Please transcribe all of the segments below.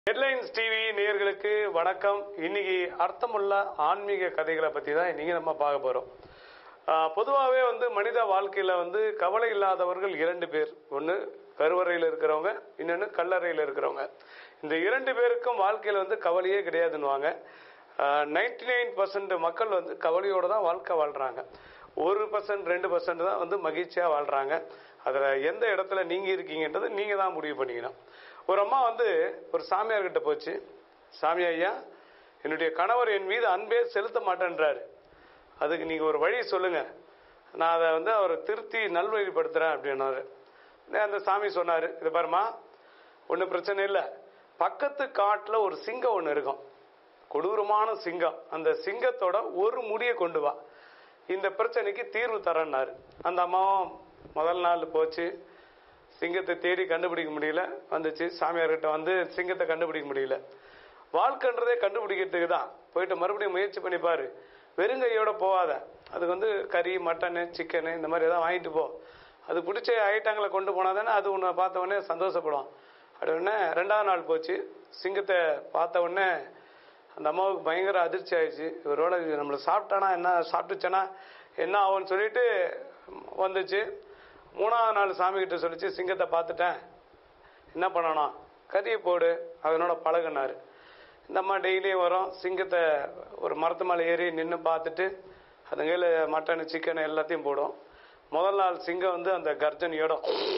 headlines TV நேயர்களுக்கு வணக்கம் இன்னைக்கு அர்த்தமுள்ள ஆன்மீக கதைகளை பத்தி தான் இன்னைக்கு நம்ம பார்க்க போறோம் பொதுவாகவே வந்து மனித வாழ்க்கையில வந்து கவலை இல்லாதவர்கள் இரண்டு பேர் ஒன்று கருவறையில் இருக்கிறவங்க இன்னொன்று கல்லறையில் இருக்கிறவங்க இந்த இரண்டு பேருக்கும் வாழ்க்கையில வந்து கவலையே கிடையாதுன்னுவாங்க நைன்டி நைன் பர்சன்ட் மக்கள் வந்து கவலையோட தான் வாழ்க்கை வாழ்றாங்க ஒரு பர்சன்ட் ரெண்டு பர்சன்ட் தான் வந்து மகிழ்ச்சியா வாழ்றாங்க அதுல எந்த இடத்துல நீங்க இருக்கீங்கன்றது நீங்க தான் முடிவு பண்ணிக்கணும் ஒரு அம்மா வந்து ஒரு சாமியார் கிட்ட போச்சு சாமி ஐயா என்னுடைய கணவர் என் மீது அன்பே செலுத்த மாட்டேன்றாரு அதுக்கு நீங்க ஒரு வழி சொல்லுங்க நான் அதை வந்து அவரை திருத்தி நல்வழிப்படுத்துறேன் அப்படின்னாரு உடனே அந்த சாமி சொன்னாரு இது பாருமா ஒன்றும் பிரச்சனை இல்லை பக்கத்து காட்டில் ஒரு சிங்கம் ஒன்று இருக்கும் கொடூரமான சிங்கம் அந்த சிங்கத்தோட ஒரு முடியை கொண்டு வா இந்த பிரச்சனைக்கு தீர்வு தரேன்னாரு அந்த அம்மாவும் முதல் நாள் போச்சு சிங்கத்தை தேடி கண்டுபிடிக்க முடியல வந்துச்சு சாமியார்கிட்ட வந்து சிங்கத்தை கண்டுபிடிக்க முடியல வாழ்க்கைன்றதே கண்டுபிடிக்கிறதுக்கு தான் போயிட்டு மறுபடியும் முயற்சி பண்ணி பாரு வெறுங்கையோட போகாத அதுக்கு வந்து கறி மட்டனு சிக்கனு இந்த மாதிரி ஏதாவது வாங்கிட்டு போ அது பிடிச்ச ஐட்டங்களை கொண்டு போனா தானே அது உன்னை பார்த்த உடனே சந்தோஷப்படும் அப்படி உடனே ரெண்டாவது நாள் போச்சு சிங்கத்தை பார்த்த உடனே அந்த அம்மாவுக்கு பயங்கர அதிர்ச்சி ஆயிடுச்சு இவரோட இது நம்மளை சாப்பிட்டானா என்ன சாப்பிட்டுச்சனா என்ன ஆகும்னு சொல்லிட்டு வந்துச்சு மூணாவது நாள் சாமி கிட்ட சொல்லிச்சு சிங்கத்தை பார்த்துட்டேன் என்ன பண்ணணும் கறியை போடு அதனோட பழகுனாரு இந்த அம்மா டெய்லியும் வரும் சிங்கத்தை ஒரு மரத்து மேலே ஏறி நின்று பார்த்துட்டு அது கையில் மட்டன் சிக்கன் எல்லாத்தையும் போடும் முதல் நாள் சிங்கம் வந்து அந்த கர்ஜனையோட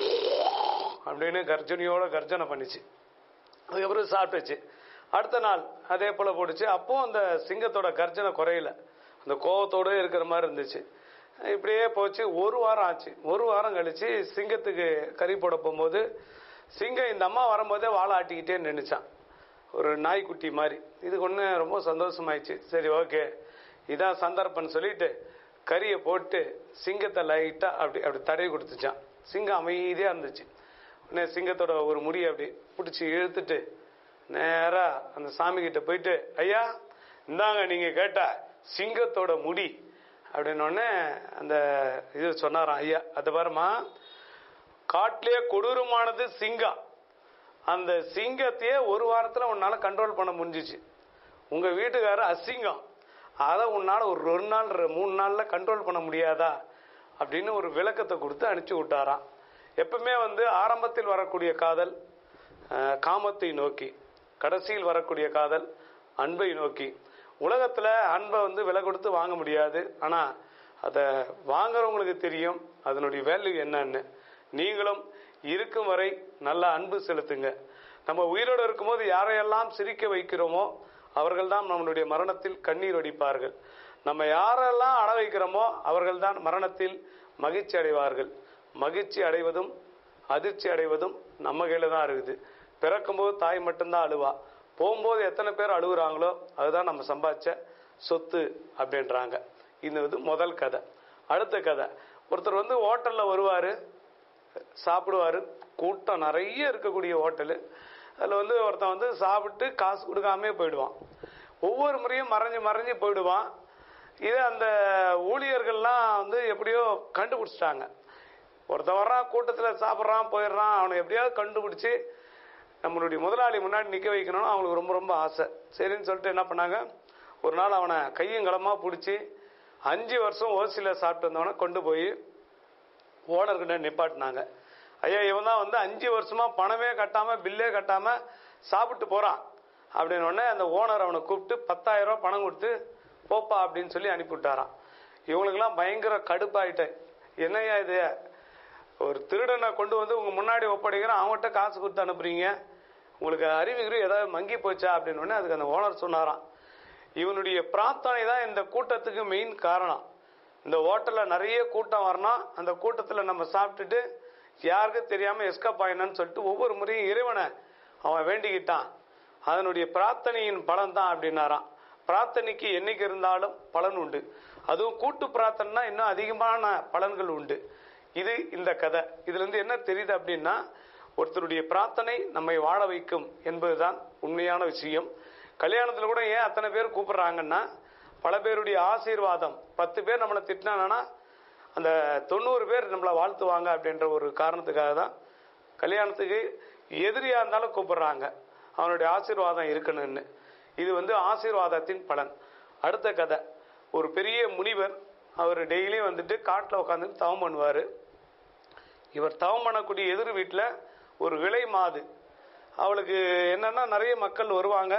அப்படின்னு கர்ஜனையோட கர்ஜனை பண்ணிச்சு அதுக்கப்புறம் சாப்பிட்டுச்சு அடுத்த நாள் அதே போல போட்டுச்சு அப்போ அந்த சிங்கத்தோட கர்ஜனை குறையல அந்த கோவத்தோட இருக்கிற மாதிரி இருந்துச்சு இப்படியே போச்சு ஒரு வாரம் ஆச்சு ஒரு வாரம் கழிச்சு சிங்கத்துக்கு கறி போட போகும்போது சிங்கம் இந்த அம்மா வரும்போதே வாழை ஆட்டிக்கிட்டே நின்றுச்சான் ஒரு நாய்க்குட்டி மாதிரி இதுக்கு ஒன்று ரொம்ப சந்தோஷமாயிடுச்சு சரி ஓகே இதான் சந்தர்ப்பம்னு சொல்லிட்டு கறியை போட்டு சிங்கத்தை லைட்டாக அப்படி அப்படி தடவி கொடுத்துச்சான் சிங்கம் அமைதியாக இருந்துச்சு உடனே சிங்கத்தோட ஒரு முடியை அப்படி பிடிச்சி இழுத்துட்டு நேரா அந்த சாமி கிட்ட போயிட்டு ஐயா இந்தாங்க நீங்க கேட்ட சிங்கத்தோட முடி அப்படின்னு அந்த இது சொன்னாராம் ஐயா அது பாருமா காட்டிலேயே கொடூரமானது சிங்கம் அந்த சிங்கத்தையே ஒரு வாரத்துல உன்னால கண்ட்ரோல் பண்ண முடிஞ்சிச்சு உங்க வீட்டுக்காரர் அசிங்கம் அதை உன்னால ஒரு ஒரு நாள் மூணு நாள்ல கண்ட்ரோல் பண்ண முடியாதா அப்படின்னு ஒரு விளக்கத்தை கொடுத்து அனுப்பிச்சு விட்டாராம் எப்பவுமே வந்து ஆரம்பத்தில் வரக்கூடிய காதல் காமத்தை நோக்கி கடைசியில் வரக்கூடிய காதல் அன்பை நோக்கி உலகத்துல அன்பை வந்து விலை கொடுத்து வாங்க முடியாது ஆனா அதை வாங்குறவங்களுக்கு தெரியும் அதனுடைய வேல்யூ என்னன்னு நீங்களும் இருக்கும் வரை நல்ல அன்பு செலுத்துங்க நம்ம உயிரோடு இருக்கும்போது யாரையெல்லாம் சிரிக்க வைக்கிறோமோ அவர்கள் தான் நம்மளுடைய மரணத்தில் கண்ணீர் வடிப்பார்கள் நம்ம யாரெல்லாம் அட வைக்கிறோமோ அவர்கள் தான் மரணத்தில் மகிழ்ச்சி அடைவார்கள் மகிழ்ச்சி அடைவதும் அதிர்ச்சி அடைவதும் நம்ம கையில தான் இருக்குது பிறக்கும்போது தாய் மட்டும்தான் அழுவா போகும்போது எத்தனை பேர் அழுகுறாங்களோ அதுதான் நம்ம சம்பாதிச்ச சொத்து அப்படின்றாங்க இது வந்து முதல் கதை அடுத்த கதை ஒருத்தர் வந்து ஹோட்டல்ல வருவாரு சாப்பிடுவாரு கூட்டம் நிறைய இருக்கக்கூடிய ஹோட்டலு அதில் வந்து ஒருத்தன் வந்து சாப்பிட்டு காசு கொடுக்காமே போயிடுவான் ஒவ்வொரு முறையும் மறைஞ்சு மறைஞ்சு போயிடுவான் இதை அந்த ஊழியர்கள்லாம் வந்து எப்படியோ கண்டுபிடிச்சிட்டாங்க ஒருத்தன் வர்றான் கூட்டத்தில் சாப்பிட்றான் போயிடுறான் அவனை எப்படியாவது கண்டுபிடிச்சி நம்மளுடைய முதலாளி முன்னாடி நிற்க வைக்கணும்னு அவங்களுக்கு ரொம்ப ரொம்ப ஆசை சரின்னு சொல்லிட்டு என்ன பண்ணாங்க ஒரு நாள் அவனை கையும் களமாக பிடிச்சி அஞ்சு வருஷம் ஓசியில் சாப்பிட்டு வந்தவனை கொண்டு போய் ஓனர்கிட்ட நிப்பாட்டினாங்க ஐயா இவன் தான் வந்து அஞ்சு வருஷமா பணமே கட்டாம பில்லே கட்டாம சாப்பிட்டு போறான் அப்படின்னு உடனே அந்த ஓனர் அவனை கூப்பிட்டு பத்தாயிரம் ரூபாய் பணம் கொடுத்து போப்பா அப்படின்னு சொல்லி அனுப்பிவிட்டாரான் இவங்களுக்கெல்லாம் பயங்கர கடுப்பாயிட்டேன் என்னையா இது ஒரு திருடனை கொண்டு வந்து உங்க முன்னாடி ஒப்படைக்கிறேன் அவன்கிட்ட காசு கொடுத்து அனுப்புறீங்க உங்களுக்கு அறிவுகிரி ஏதாவது மங்கி போச்சா அப்படின்னு உடனே அதுக்கு அந்த ஓனர் சொன்னாராம் இவனுடைய பிரார்த்தனை தான் இந்த கூட்டத்துக்கு மெயின் காரணம் இந்த ஹோட்டல்ல நிறைய கூட்டம் வரணும் அந்த கூட்டத்தில் நம்ம சாப்பிட்டுட்டு யாருக்கும் தெரியாம எஸ்கப் ஆயினன்னு சொல்லிட்டு ஒவ்வொரு முறையும் இறைவனை அவன் வேண்டிக்கிட்டான் அதனுடைய பிரார்த்தனையின் பலன் தான் அப்படின்னாராம் பிரார்த்தனைக்கு என்னைக்கு இருந்தாலும் பலன் உண்டு அதுவும் கூட்டு பிரார்த்தனைனா இன்னும் அதிகமான பலன்கள் உண்டு இது இந்த கதை இதுல இருந்து என்ன தெரியுது அப்படின்னா ஒருத்தருடைய பிரார்த்தனை நம்மை வாழ வைக்கும் என்பதுதான் உண்மையான விஷயம் கல்யாணத்துல கூட ஏன் அத்தனை பேர் கூப்பிடுறாங்கன்னா பல பேருடைய ஆசீர்வாதம் பத்து பேர் நம்மளை திட்டினானா அந்த தொண்ணூறு பேர் நம்மளை வாழ்த்துவாங்க அப்படின்ற ஒரு காரணத்துக்காக தான் கல்யாணத்துக்கு எதிரியா இருந்தாலும் கூப்பிடுறாங்க அவனுடைய ஆசீர்வாதம் இருக்கணும்னு இது வந்து ஆசீர்வாதத்தின் பலன் அடுத்த கதை ஒரு பெரிய முனிவர் அவர் டெய்லியும் வந்துட்டு காட்டில் உட்காந்து தவம் பண்ணுவார் இவர் தவம் பண்ணக்கூடிய எதிர் வீட்டில் ஒரு விலை மாது அவளுக்கு என்னன்னா நிறைய மக்கள் வருவாங்க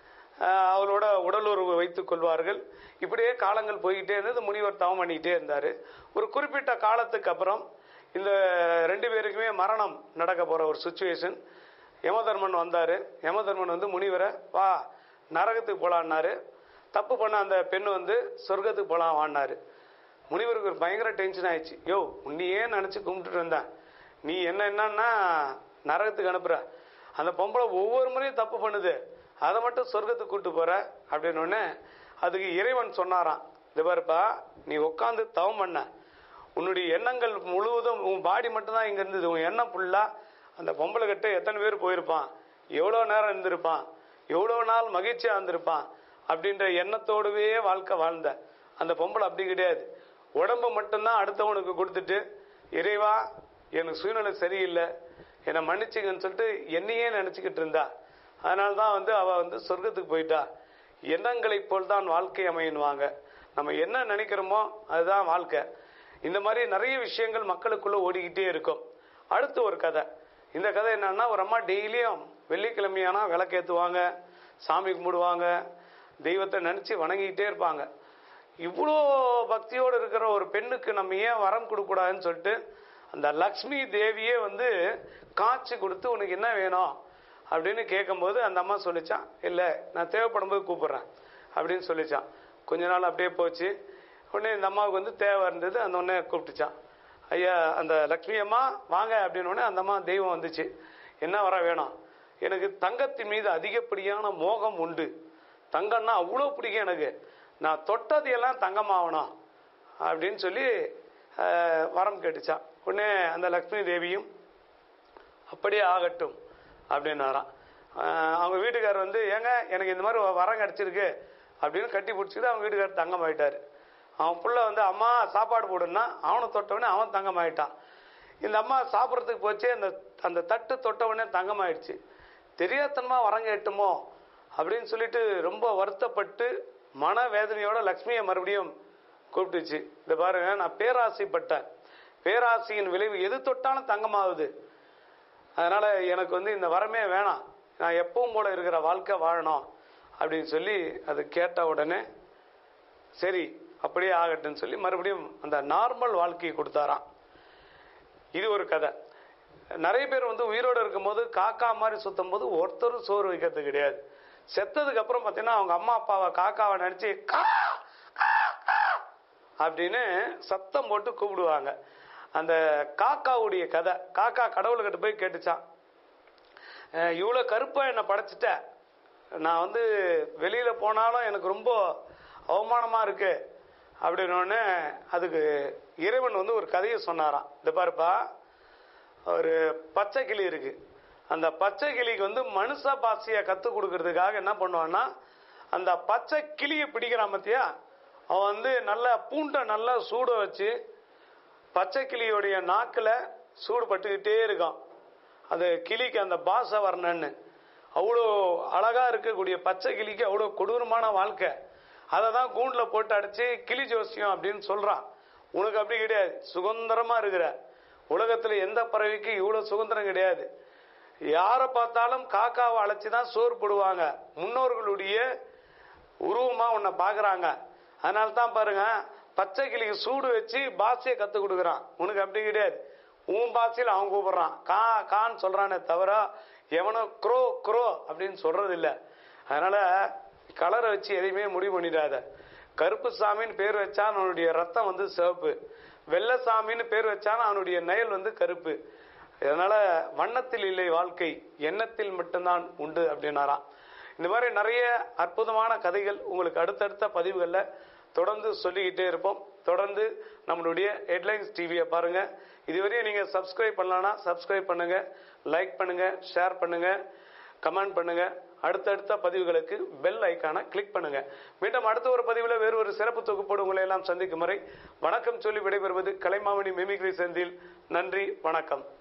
ஆஹ் அவளோட உடலுறவு வைத்துக் கொள்வார்கள் இப்படியே காலங்கள் போய்கிட்டே இருந்தது முனிவர் தவம் பண்ணிக்கிட்டே இருந்தார் ஒரு குறிப்பிட்ட காலத்துக்கு அப்புறம் இந்த ரெண்டு பேருக்குமே மரணம் நடக்க போகிற ஒரு சுச்சுவேஷன் யமதர்மன் வந்தார் யமதர்மன் வந்து முனிவரை வா நரகத்துக்கு போகலான்னாரு தப்பு பண்ண அந்த பெண் வந்து சொர்க்கத்துக்கு போகலாம் வான்னாரு முனிவருக்கு ஒரு பயங்கர டென்ஷன் ஆயிடுச்சு யோ உன்னையே நினச்சி கும்பிட்டுட்டு இருந்தேன் நீ என்ன என்னன்னா நரகத்துக்கு அனுப்புற அந்த பொம்பளை ஒவ்வொரு முறையும் தப்பு பண்ணுது அதை மட்டும் சொர்க்கத்துக்கு கூட்டு போற அப்படின்னு உடனே அதுக்கு இறைவன் சொன்னாராம் இது பாருப்பா நீ உட்காந்து தவம் பண்ண உன்னுடைய எண்ணங்கள் முழுவதும் உன் பாடி மட்டும்தான் இங்க இருந்தது உன் எண்ணம் ஃபுல்லா அந்த பொம்பளை கிட்ட எத்தனை பேர் போயிருப்பான் எவ்வளோ நேரம் இருந்திருப்பான் எவ்வளோ நாள் மகிழ்ச்சியா இருந்திருப்பான் அப்படின்ற எண்ணத்தோடவே வாழ்க்கை வாழ்ந்த அந்த பொம்பளை அப்படி கிடையாது உடம்பு மட்டும்தான் அடுத்தவனுக்கு கொடுத்துட்டு இறைவா எனக்கு சூழ்நிலை சரியில்லை என்னை மன்னிச்சுங்கன்னு சொல்லிட்டு என்னையே நினச்சிக்கிட்டு இருந்தா அதனால தான் வந்து அவ வந்து சொர்க்கத்துக்கு போயிட்டா எண்ணங்களைப் போல் தான் வாழ்க்கை அமையணுவாங்க நம்ம என்ன நினைக்கிறோமோ அதுதான் வாழ்க்கை இந்த மாதிரி நிறைய விஷயங்கள் மக்களுக்குள்ள ஓடிக்கிட்டே இருக்கும் அடுத்து ஒரு கதை இந்த கதை என்னன்னா ஒரு அம்மா டெய்லியும் வெள்ளிக்கிழமையானா விளக்கேற்றுவாங்க சாமி கும்பிடுவாங்க தெய்வத்தை நினச்சி வணங்கிக்கிட்டே இருப்பாங்க இவ்வளோ பக்தியோடு இருக்கிற ஒரு பெண்ணுக்கு நம்ம ஏன் வரம் கொடுக்கூடாதுன்னு சொல்லிட்டு அந்த லக்ஷ்மி தேவியே வந்து காய்ச்சி கொடுத்து உனக்கு என்ன வேணும் அப்படின்னு கேட்கும்போது அந்த அம்மா சொல்லிச்சான் இல்லை நான் தேவைப்படும் போது கூப்பிடுறேன் அப்படின்னு சொல்லிச்சான் கொஞ்ச நாள் அப்படியே போச்சு உடனே இந்த அம்மாவுக்கு வந்து தேவை இருந்தது அந்த உடனே கூப்பிட்டுச்சான் ஐயா அந்த லக்ஷ்மி அம்மா வாங்க அப்படின்னு உடனே அந்த அம்மா தெய்வம் வந்துச்சு என்ன வர வேணும் எனக்கு தங்கத்தின் மீது அதிகப்படியான மோகம் உண்டு தங்கம்னா அவ்வளோ பிடிக்கும் எனக்கு நான் தொட்டது எல்லாம் தங்கமாகணும் அப்படின்னு சொல்லி அஹ், வரம் கேட்டுச்சான் உடனே அந்த லக்ஷ்மி தேவியும் அப்படியே ஆகட்டும் அப்படின்னாராம் அஹ், அவங்க வீட்டுக்காரர் வந்து ஏங்க எனக்கு இந்த மாதிரி வரம் கிடச்சிருக்கு அப்படின்னு கட்டி பிடிச்சிக்கிட்டு அவங்க வீட்டுக்காரர் தங்கம் ஆயிட்டாரு அவன் புள்ள வந்து அம்மா சாப்பாடு போடுன்னா அவனை தொட்டவனே அவன் தங்கம் ஆயிட்டான் இந்த அம்மா சாப்பிட்றதுக்கு போச்சே அந்த அந்த தட்டு தொட்டவனே தங்கம் ஆயிடுச்சு தெரியாதனமா வரம் கேட்டுமோ அப்படின்னு சொல்லிட்டு ரொம்ப வருத்தப்பட்டு மன வேதனையோட லக்ஷ்மியை மறுபடியும் கூப்பிட்டுச்சு இந்த பாருங்க நான் பேராசைப்பட்டேன் பேராசையின் விளைவு எது தொட்டாலும் தங்கமாகுது அதனால எனக்கு வந்து இந்த வரமே வேணாம் நான் எப்பவும் போல இருக்கிற வாழ்க்கை வாழணும் அப்படின்னு சொல்லி அது கேட்ட உடனே சரி அப்படியே ஆகட்டும்னு சொல்லி மறுபடியும் அந்த நார்மல் வாழ்க்கையை கொடுத்தாராம் இது ஒரு கதை நிறைய பேர் வந்து உயிரோடு இருக்கும்போது காக்கா மாதிரி சுத்தும் போது ஒருத்தரும் சோறு வைக்கிறது கிடையாது செத்ததுக்கு அப்புறம் பார்த்தீங்கன்னா அவங்க அம்மா அப்பாவை காக்காவை நினைச்சு கா கா, கா அப்படின்னு சத்தம் போட்டு கூப்பிடுவாங்க அந்த காக்காவுடைய கதை காக்கா கடவுள்கிட்ட போய் கேட்டுச்சான் அஹ் இவ்வளோ கருப்பா என்னை படைச்சிட்ட நான் வந்து வெளியில போனாலும் எனக்கு ரொம்ப அவமானமா இருக்கு அப்படின்னோடனே அதுக்கு இறைவன் வந்து ஒரு கதையை சொன்னாராம் இந்த பாருப்பா ஒரு பச்சை கிளி இருக்கு அந்த பச்சை கிளிக்கு வந்து மனுஷ பாஷையை கற்றுக் கொடுக்கறதுக்காக என்ன பண்ணுவான்னா அந்த பச்சை கிளியை பிடிக்கிறான் பத்தியா அவன் வந்து நல்லா பூண்டை நல்லா சூட வச்சு பச்சை கிளியோடைய நாக்கில் சூடு பட்டுக்கிட்டே இருக்கான் அது கிளிக்கு அந்த பாசை வரணுன்னு அவ்வளோ அழகா இருக்கக்கூடிய பச்சை கிளிக்கு அவ்வளோ கொடூரமான வாழ்க்கை அதை தான் கூண்டில் போட்டு அடிச்சு கிளி ஜோசியம் அப்படின்னு சொல்றான் உனக்கு அப்படி கிடையாது சுதந்திரமா இருக்கிற உலகத்துல எந்த பறவைக்கு இவ்வளோ சுதந்திரம் கிடையாது யாரை பார்த்தாலும் காக்காவை அழைச்சி தான் சோறு போடுவாங்க முன்னோர்களுடைய உருவமா உன்னை பார்க்கறாங்க அதனால தான் பாருங்க பச்சை கிளிக்கு சூடு வச்சு பாஷையை கற்றுக் கொடுக்குறான் உனக்கு அப்படி கிடையாது உன் பாஷையில் அவன் கூப்பிடுறான் கா கான்னு சொல்றானே தவிர எவனோ க்ரோ க்ரோ அப்படின்னு சொல்றது இல்ல அதனால கலரை வச்சு எதையுமே முடிவு பண்ணிடாத கருப்பு சாமின்னு பேர் வச்சான் அவனுடைய ரத்தம் வந்து சிவப்பு வெள்ளை சாமின்னு பேர் வச்சான் அவனுடைய நயல் வந்து கருப்பு அதனால வண்ணத்தில் இல்லை வாழ்க்கை எண்ணத்தில் மட்டும்தான் உண்டு அப்படின்னாராம் இந்த மாதிரி நிறைய அற்புதமான கதைகள் உங்களுக்கு அடுத்தடுத்த பதிவுகளில் தொடர்ந்து சொல்லிக்கிட்டே இருப்போம் தொடர்ந்து நம்மளுடைய ஹெட்லைன்ஸ் டிவியை பாருங்க இதுவரையும் நீங்க சப்ஸ்கிரைப் பண்ணலன்னா சப்ஸ்கிரைப் பண்ணுங்க லைக் பண்ணுங்க ஷேர் பண்ணுங்க கமெண்ட் பண்ணுங்க அடுத்தடுத்த பதிவுகளுக்கு பெல் ஐக்கானை கிளிக் பண்ணுங்க மீண்டும் அடுத்த ஒரு பதிவில் வேறு ஒரு சிறப்பு தொகுப்போடு உங்களை எல்லாம் சந்திக்கும் வரை வணக்கம் சொல்லி விடைபெறுவது கலைமாமணி மிமிக்ரி செந்தில் நன்றி வணக்கம்